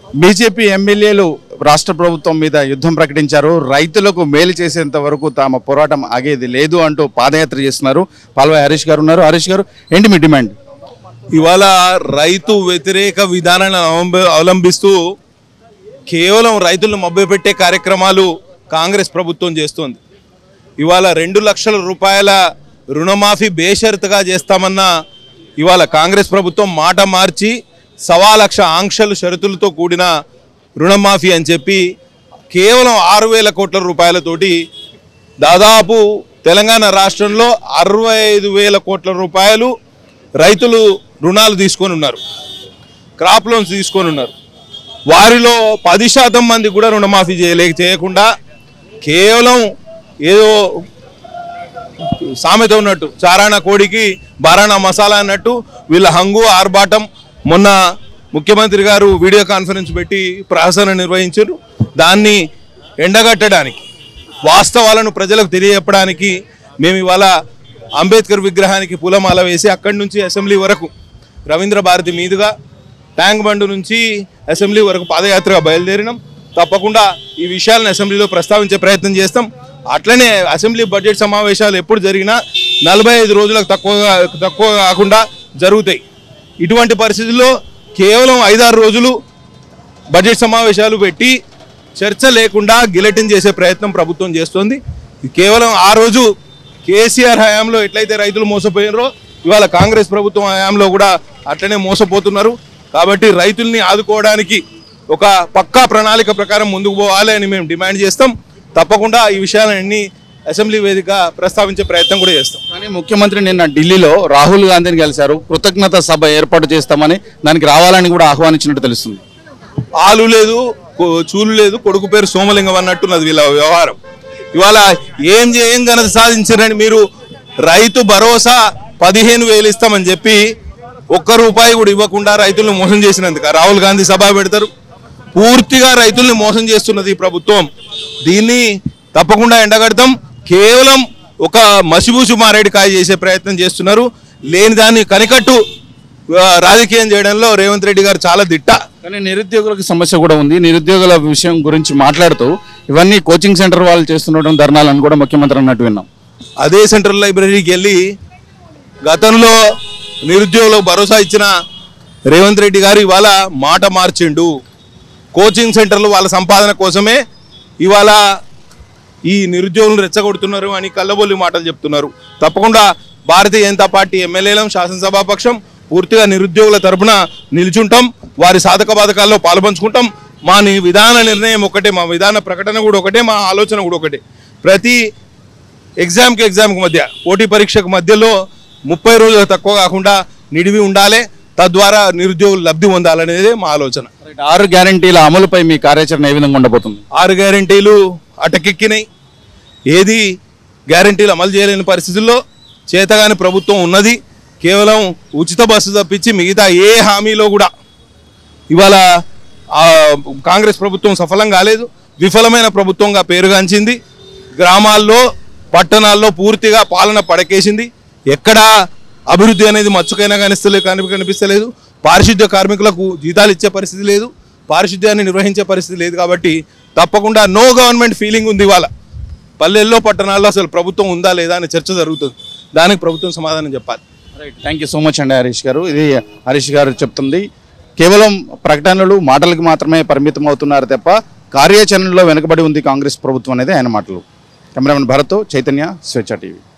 BJP ఎమ్మెల్యేలు రాష్ట్ర ప్రభుత్వం మీద యుద్ధం ప్రకటించారు రైతులకు మేలు చేసేంత వరకు తమ పోరాటం ఆగేది లేదు అంటూ పాదయాత్ర చేస్తున్నారు పాల్వాయి హరీష్ గారు ఉన్నారు హరీష్ గారు ఏంటి మీ డిమాండ్ ఇవాళ రైతు వ్యతిరేక విధానాన్ని అవలంబ- అవలంబిస్తూ కేవలం రైతులను మభ్యపెట్టే కార్యక్రమాలు కాంగ్రెస్ ప్రభుత్వం చేస్తోంది ఇవాళ రెండు లక్షల రూపాయల రుణమాఫీ బేషరతుగా చేస్తామన్న ఇవాళ కాంగ్రెస్ ప్రభుత్వం మాట మార్చి సవా లక్ష ఆంక్షలు షరతులతో కూడిన రుణమాఫీ అని చెప్పి కేవలం ఆరు వేల కోట్ల రూపాయలతోటి దాదాపు తెలంగాణ రాష్ట్రంలో అరవై ఐదు వేల కోట్ల రూపాయలు రైతులు రుణాలు తీసుకొని ఉన్నారు క్రాప్ లోన్స్ తీసుకొని ఉన్నారు వారిలో పది శాతం మంది కూడా రుణమాఫీ చేయలేక చేయకుండా కేవలం ఏదో సామెత ఉన్నట్టు చారాణ కోడికి బారాణ మసాలా అన్నట్టు వీళ్ళ హంగు ఆర్భాటం మొన్న ముఖ్యమంత్రి గారు వీడియో కాన్ఫరెన్స్ పెట్టి ప్రహసన నిర్వహించారు దాన్ని ఎండగట్టడానికి వాస్తవాలను ప్రజలకు తెలియజెప్పడానికి మేము ఇవాళ అంబేద్కర్ విగ్రహానికి పూలమాల వేసి అక్కడి నుంచి అసెంబ్లీ వరకు రవీంద్ర భారతి మీదుగా ట్యాంక్ బండ్ నుంచి అసెంబ్లీ వరకు పాదయాత్రగా బయలుదేరినాం తప్పకుండా ఈ విషయాలను అసెంబ్లీలో ప్రస్తావించే ప్రయత్నం చేస్తాం అట్లనే అసెంబ్లీ బడ్జెట్ సమావేశాలు ఎప్పుడు జరిగినా నలభై ఐదు రోజులకు తక్కువగా తక్కువ కాకుండా జరుగుతాయి ఇటువంటి పరిస్థితుల్లో కేవలం ఐదారు రోజులు బడ్జెట్ సమావేశాలు పెట్టి చర్చ లేకుండా గిలెటిన్ చేసే ప్రయత్నం ప్రభుత్వం చేస్తోంది ఇది కేవలం ఆ రోజు కేసీఆర్ హయాంలో ఎట్లయితే రైతులు మోసపోయినారో ఇవాళ కాంగ్రెస్ ప్రభుత్వం హయాంలో కూడా అట్లనే మోసపోతున్నారు కాబట్టి రైతుల్ని ఆదుకోవడానికి ఒక పక్కా ప్రణాళిక ప్రకారం ముందుకు పోవాలి అని మేము డిమాండ్ చేస్తాం తప్పకుండా ఈ విషయాలన్నీ అసెంబ్లీ వేదిక ప్రస్తావించే ప్రయత్నం కూడా చేస్తాం కానీ ముఖ్యమంత్రి నిన్న ఢిల్లీలో రాహుల్ గాంధీని కలిశారు కృతజ్ఞత సభ ఏర్పాటు చేస్తామని దానికి రావాలని కూడా ఆహ్వానించినట్టు తెలుస్తుంది ఆలు లేదు కొ- చూలు లేదు కొడుకు పేరు సోమలింగం అన్నట్టున్నది వీళ్ళ వ్యవహారం ఇవాళ ఏం చే- ఏం ఘనత సాధించారని మీరు రైతు భరోసా పదిహేను వేలు ఇస్తామని చెప్పి ఒక్క రూపాయి కూడా ఇవ్వకుండా రైతులను మోసం చేసినందుకు రాహుల్ గాంధీ సభ పెడతారు పూర్తిగా రైతుల్ని మోసం చేస్తున్నది ఈ ప్రభుత్వం దీన్ని తప్పకుండా ఎండగడతాం కేవలం ఒక మసిబూసు మారేడుకాయ చేసే ప్రయత్నం చేస్తున్నారు లేని దాన్ని కనికట్టు ఆ, రాజకీయం చేయడంలో రేవంత్ రెడ్డి గారు చాలా దిట్ట కానీ నిరుద్యోగులకు సమస్య కూడా ఉంది నిరుద్యోగుల విషయం గురించి మాట్లాడుతూ ఇవన్నీ కోచింగ్ సెంటర్ వాళ్ళు చేస్తుండటం ధర్నాలని కూడా ముఖ్యమంత్రి అన్నట్టు విన్నాం అదే సెంట్రల్ లైబ్రరీకి వెళ్ళి గతంలో నిరుద్యోగులకు భరోసా ఇచ్చిన రేవంత్ రెడ్డి గారు ఇవాళ మాట మార్చిండు కోచింగ్ సెంటర్లు వాళ్ళ సంపాదన కోసమే ఇవాళ ఈ నిరుద్యోగులను రెచ్చగొడుతున్నారు అని కళ్ళబొల్లి మాటలు చెప్తున్నారు తప్పకుండా భారతీయ జనతా పార్టీ ఎమ్మెల్యేలం శాసనసభాపక్షం పూర్తిగా నిరుద్యోగుల తరపున నిల్చుంటాం వారి సాధక బాధకాల్లో పాల్పంచుకుంటాం మా ని విధాన నిర్ణయం ఒకటే మా విధాన ప్రకటన కూడా ఒకటే మా ఆలోచన కూడా ఒకటే ప్రతి ఎగ్జామ్కి ఎగ్జామ్కి మధ్య పోటీ పరీక్షకు మధ్యలో ముప్పై రోజులు తక్కువ కాకుండా నిడివి ఉండాలి తద్వారా నిరుద్యోగులు లబ్ధి పొందాలనేదే మా ఆలోచన రైట్. ఆరు గ్యారంటీల అమలుపై మీ కార్యాచరణ ఏ విధంగా ఉండబోతుంది ఆరు గ్యారంటీలు అటకెక్కినాయి ఏది గ్యారంటీలు అమలు చేయలేని పరిస్థితుల్లో చేతగాని ప్రభుత్వం ఉన్నది కేవలం ఉచిత బస్సు తప్పించి మిగతా ఏ హామీలో కూడా ఇవాళ ఆ, కాంగ్రెస్ ప్రభుత్వం సఫలం కాలేదు విఫలమైన ప్రభుత్వంగా పేరుగాంచింది గ్రామాల్లో పట్టణాల్లో పూర్తిగా పాలన పడకేసింది ఎక్కడా అభివృద్ధి అనేది మచ్చుకైనా కనిస్తలే కనిపి కనిపిస్తలేదు పారిశుద్ధ్య కార్మికులకు జీతాలు ఇచ్చే పరిస్థితి లేదు పారిశుద్ధ్యాన్ని నిర్వహించే పరిస్థితి లేదు కాబట్టి తప్పకుండా నో గవర్నమెంట్ ఫీలింగ్ ఉంది ఇవాళ పల్లెల్లో పట్టణాల్లో అసలు ప్రభుత్వం ఉందా లేదా అనే చర్చ జరుగుతుంది దానికి ప్రభుత్వం సమాధానం చెప్పాలి right thank you so much అండి హరీష్ గారు ఇది హరీష్ గారు చెప్తుంది కేవలం ప్రకటనలు మాటలకు మాత్రమే పరిమితం అవుతున్నారు తప్ప కార్యాచరణలో వెనుకబడి ఉంది కాంగ్రెస్ ప్రభుత్వం అనేది ఆయన మాటలు కెమెరామెన్ భరత్ చైతన్య స్వేచ్ఛ టీవీ